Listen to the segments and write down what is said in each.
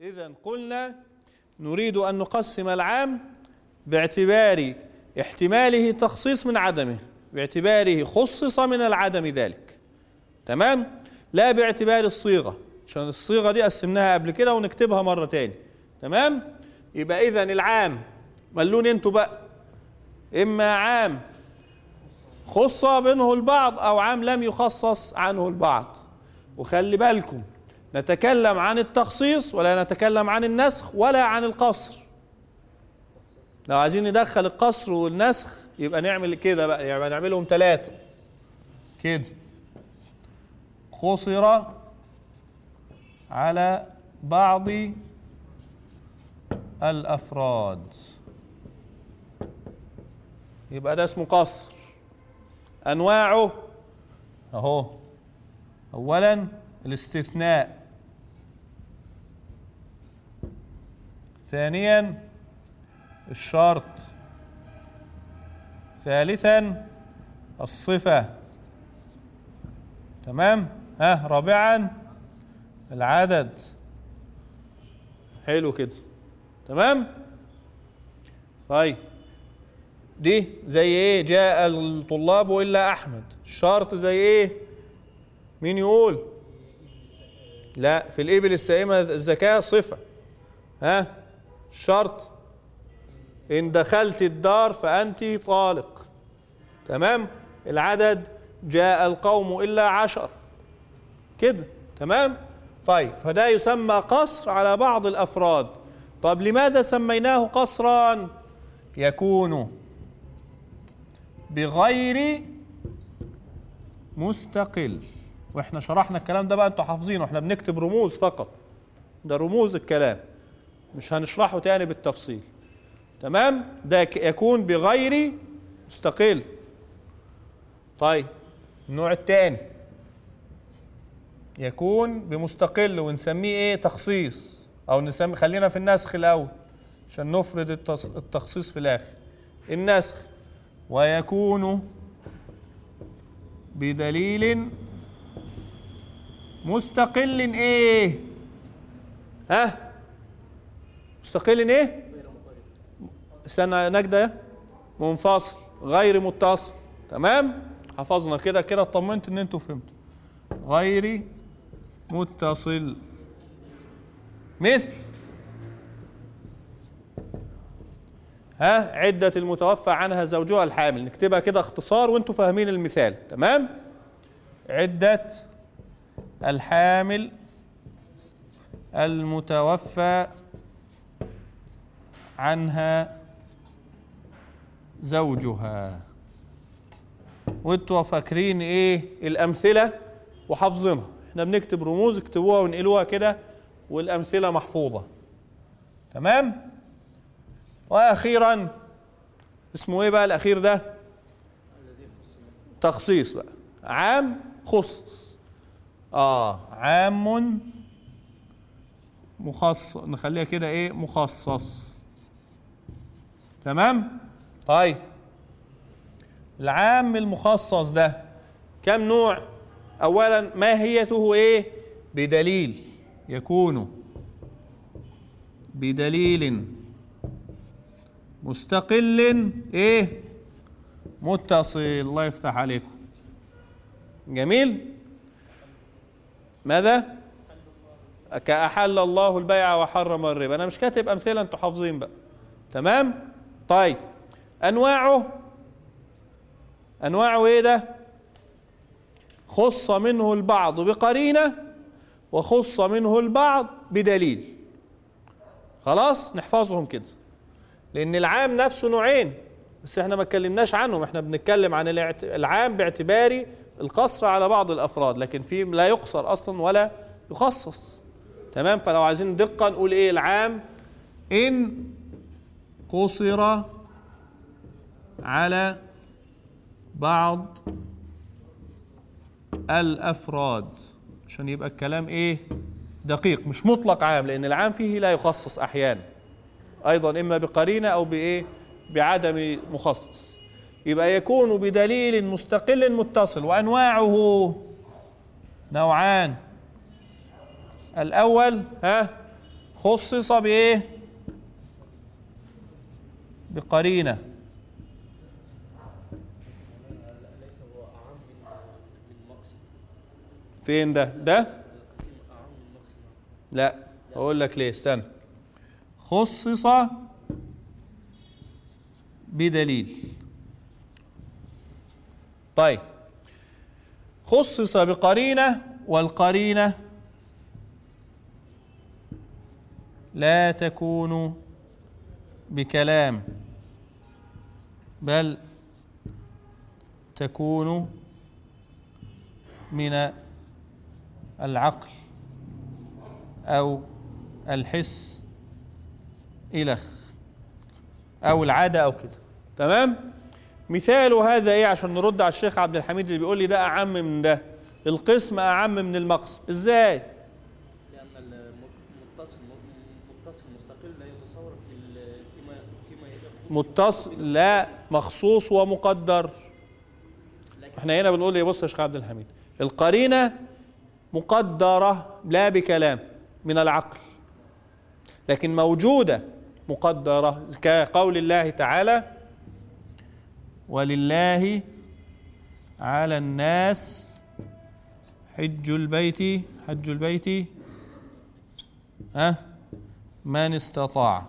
إذا قلنا نريد أن نقسم العام باعتبار احتماله تخصيص من عدمه باعتباره خصص من العدم ذلك تمام لا باعتبار الصيغة عشان الصيغة دي قسمناها قبل كده ونكتبها مرة تاني تمام يبقى إذا العام ملون انتوا بقى إما عام خص منه البعض أو عام لم يخصص عنه البعض وخلي بالكم نتكلم عن التخصيص ولا نتكلم عن النسخ ولا عن القصر لو عايزين ندخل القصر والنسخ يبقى نعمل كده بقى يبقى نعملهم ثلاثة كده قصر على بعض الأفراد يبقى ده اسمه قصر أنواعه أهو أولا الاستثناء ثانيا الشرط ثالثا الصفة تمام ها رابعا العدد حلو كده تمام طيب دي زي ايه جاء الطلاب الا احمد الشرط زي ايه مين يقول لا في الابل السائمه الزكاه صفه ها الشرط ان دخلت الدار فانت طالق تمام العدد جاء القوم الا عشر كده تمام طيب فده يسمى قصر على بعض الافراد طب لماذا سميناه قصرا يكون بغير مستقل واحنا شرحنا الكلام ده بقى انتوا حافظينه احنا بنكتب رموز فقط ده رموز الكلام مش هنشرحه تاني بالتفصيل تمام ده ك- يكون بغير مستقل طيب النوع الثاني يكون بمستقل ونسميه ايه تخصيص او نسمي خلينا في النسخ الاول عشان نفرد التص- التخصيص في الاخر النسخ ويكون بدليل مستقل ايه ها مستقل ايه استنى نجدة منفصل غير متصل تمام حفظنا كده كده اطمنت ان انتوا فهمتوا غير متصل مثل ها عدة المتوفى عنها زوجها الحامل نكتبها كده اختصار وانتوا فاهمين المثال تمام عدة الحامل المتوفى عنها زوجها وانتوا فاكرين ايه الامثله وحافظينها احنا بنكتب رموز اكتبوها وانقلوها كده والامثله محفوظه تمام واخيرا اسمه ايه بقى الاخير ده تخصيص بقى عام خصص اه عام مخصص نخليها كده ايه مخصص تمام طيب العام المخصص ده كم نوع اولا ماهيته ايه بدليل يكون بدليل مستقل ايه متصل الله يفتح عليكم جميل ماذا كأحل الله البيع وحرم الربا انا مش كاتب امثله انتوا حافظين بقى تمام طيب انواعه انواعه ايه ده خص منه البعض بقرينه وخص منه البعض بدليل خلاص نحفظهم كده لان العام نفسه نوعين بس احنا ما اتكلمناش عنهم احنا بنتكلم عن الاعت- العام باعتبار القصر على بعض الافراد لكن في لا يقصر اصلا ولا يخصص تمام فلو عايزين دقه نقول ايه العام ان قصر على بعض الافراد عشان يبقى الكلام ايه دقيق مش مطلق عام لان العام فيه لا يخصص احيانا ايضا اما بقرينه او بايه بعدم مخصص يبقى يكون بدليل مستقل متصل وانواعه نوعان الاول ها خصص بايه بقرينه ليس هو أعم من من مقصد فين ده ده القسيم أعم من مقصد لا اقول لك ليه استنى خصص بدليل طيب خصص بقرينه والقرينه لا تكون بكلام بل تكون من العقل أو الحس إلخ أو العادة أو كده تمام مثاله هذا إيه عشان نرد على الشيخ عبد الحميد اللي بيقول لي ده أعم من ده القسم أعم من المقسم إزاي لأن المتصل متصل مستقل لا يتصور في ال- فيما فيما يخص متصل لا مخصوص ومقدر لكن احنا هنا بنقول ايه بص يا شيخ عبد الحميد القرينه مقدره لا بكلام من العقل لكن موجوده مقدره كقول الله تعالى ولله على الناس حج البيت حج البيت ها من استطاع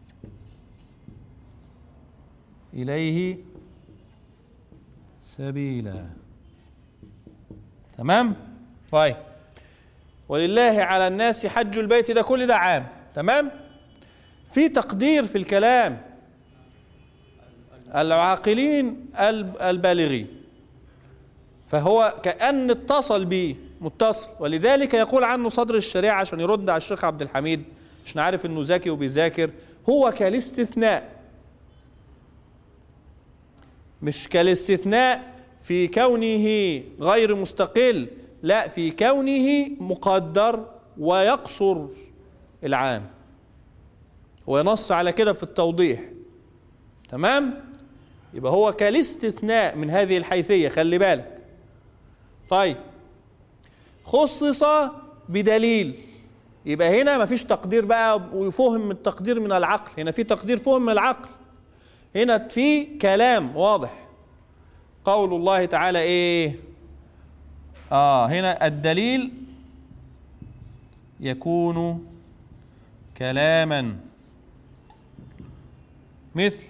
إليه سبيلا تمام طيب ولله على الناس حج البيت ده كل ده عام تمام في تقدير في الكلام العاقلين الب- البالغين فهو كأن اتصل به متصل ولذلك يقول عنه صدر الشريعة عشان يرد على الشيخ عبد الحميد عشان عارف انه ذكي وبيذاكر هو كالاستثناء مش كالاستثناء في كونه غير مستقل لا في كونه مقدر ويقصر العام هو ينص على كده في التوضيح تمام يبقى هو كالاستثناء من هذه الحيثية خلي بالك طيب خصص بدليل يبقى هنا مفيش تقدير بقى ويفهم التقدير من العقل هنا في تقدير فهم من العقل هنا في كلام واضح قول الله تعالى ايه اه هنا الدليل يكون كلاما مثل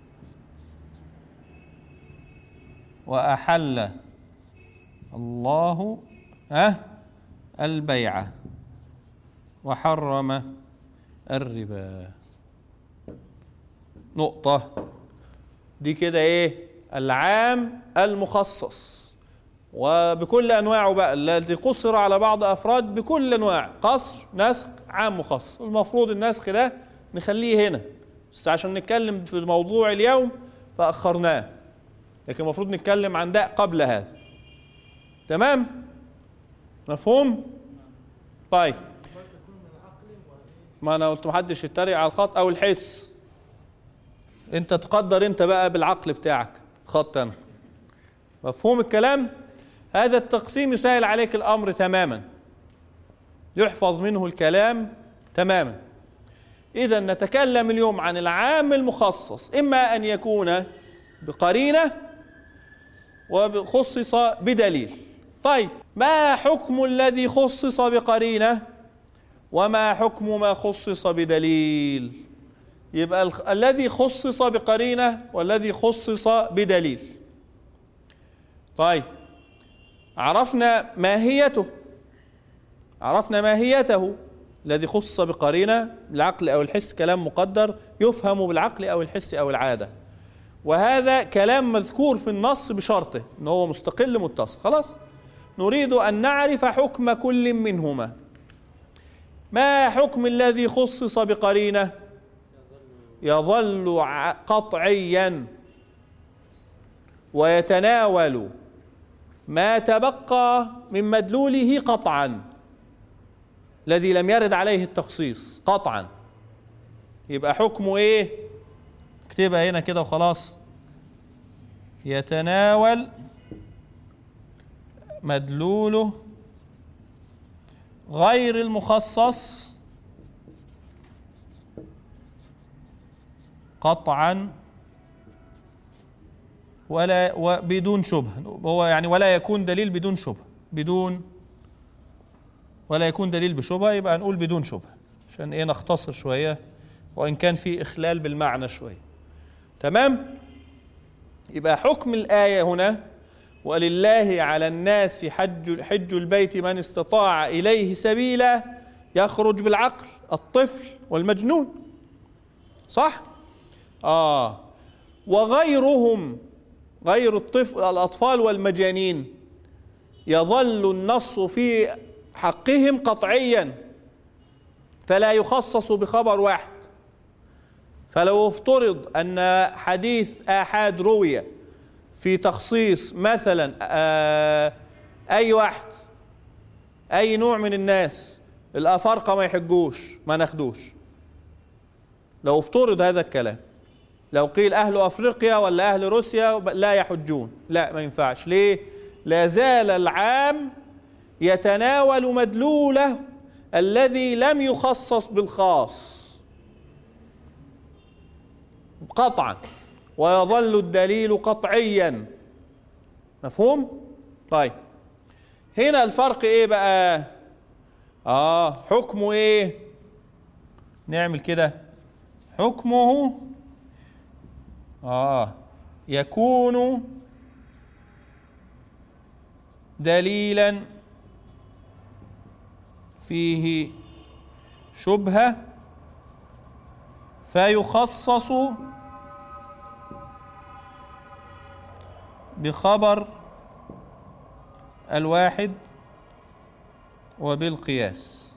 واحل الله أه البيع وحرم الربا نقطة دي كده ايه العام المخصص وبكل انواعه بقى الذي قصر على بعض افراد بكل انواع قصر نسخ عام مخصص المفروض النسخ ده نخليه هنا بس عشان نتكلم في موضوع اليوم فاخرناه لكن المفروض نتكلم عن ده قبل هذا تمام مفهوم طيب ما انا قلت محدش يتريق على الخط او الحس انت تقدر انت بقى بالعقل بتاعك خط انا مفهوم الكلام هذا التقسيم يسهل عليك الامر تماما يحفظ منه الكلام تماما اذا نتكلم اليوم عن العام المخصص اما ان يكون بقرينه وخصص بدليل طيب ما حكم الذي خصص بقرينه وما حكم ما خصص بدليل يبقى الخ- الذي خصص بقرينه والذي خصص بدليل طيب عرفنا ماهيته عرفنا ماهيته الذي خصص بقرينه العقل او الحس كلام مقدر يفهم بالعقل او الحس او العاده وهذا كلام مذكور في النص بشرطه ان هو مستقل متصل خلاص نريد ان نعرف حكم كل منهما ما حكم الذي خصص بقرينه يظل ع- قطعيا ويتناول ما تبقى من مدلوله قطعا الذي لم يرد عليه التخصيص قطعا يبقى حكمه ايه اكتبها هنا كده وخلاص يتناول مدلوله غير المخصص قطعا ولا وبدون شبهة هو يعني ولا يكون دليل بدون شبهة بدون ولا يكون دليل بشبهة يبقى نقول بدون شبهة عشان ايه نختصر شوية وإن كان في إخلال بالمعنى شوية تمام يبقى حكم الآية هنا ولله على الناس حج حج البيت من استطاع إليه سبيلا يخرج بالعقل الطفل والمجنون صح؟ آه وغيرهم غير الطفل الأطفال والمجانين يظل النص في حقهم قطعيا فلا يخصص بخبر واحد فلو افترض أن حديث آحاد روي في تخصيص مثلا آه أي واحد أي نوع من الناس الأفارقة ما يحجوش ما ناخدوش لو افترض هذا الكلام لو قيل أهل أفريقيا ولا أهل روسيا لا يحجون لا ما ينفعش ليه لا زال العام يتناول مدلوله الذي لم يخصص بالخاص قطعا ويظل الدليل قطعيا مفهوم طيب هنا الفرق ايه بقى اه حكمه ايه نعمل كده حكمه اه يكون دليلا فيه شبهه فيخصص بخبر الواحد وبالقياس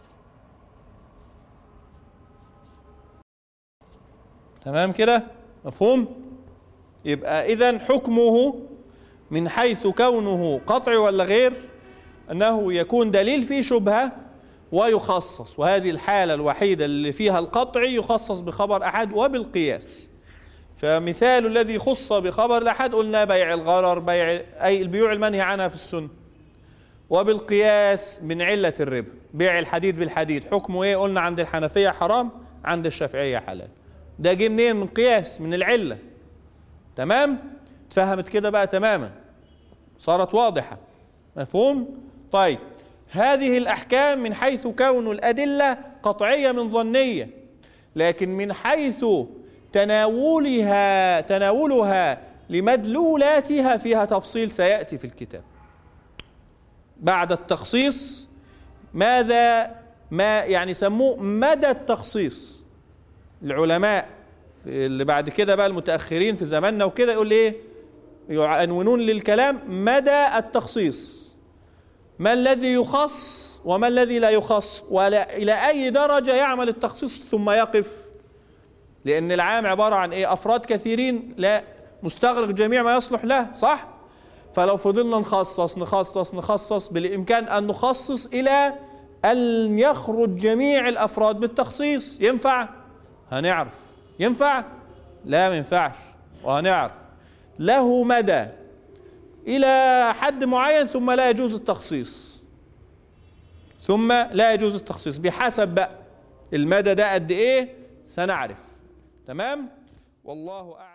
تمام كده مفهوم يبقى اذا حكمه من حيث كونه قطع ولا غير انه يكون دليل فيه شبهه ويخصص وهذه الحاله الوحيده اللي فيها القطع يخصص بخبر احد وبالقياس فمثال الذي خص بخبر الأحد قلنا بيع الغرر بيع أي البيوع المنهي عنها في السنة وبالقياس من علة الربا بيع الحديد بالحديد حكمه ايه قلنا عند الحنفية حرام عند الشافعية حلال ده جه منين من قياس من العلة تمام اتفهمت كده بقى تماما صارت واضحة مفهوم طيب هذه الأحكام من حيث كون الأدلة قطعية من ظنية لكن من حيث تناولها تناولها لمدلولاتها فيها تفصيل سياتي في الكتاب بعد التخصيص ماذا ما يعني سموه مدى التخصيص العلماء اللي بعد كده بقى المتاخرين في زماننا وكده يقول ايه يعنونون للكلام مدى التخصيص ما الذي يخص وما الذي لا يخص ولا الى اي درجه يعمل التخصيص ثم يقف لأن العام عبارة عن إيه أفراد كثيرين لا مستغرق جميع ما يصلح له صح فلو فضلنا نخصص نخصص نخصص بالإمكان أن نخصص إلى أن يخرج جميع الأفراد بالتخصيص ينفع هنعرف ينفع لا ما ينفعش وهنعرف له مدى إلى حد معين ثم لا يجوز التخصيص ثم لا يجوز التخصيص بحسب بقى المدى ده قد إيه سنعرف تمام والله أعلم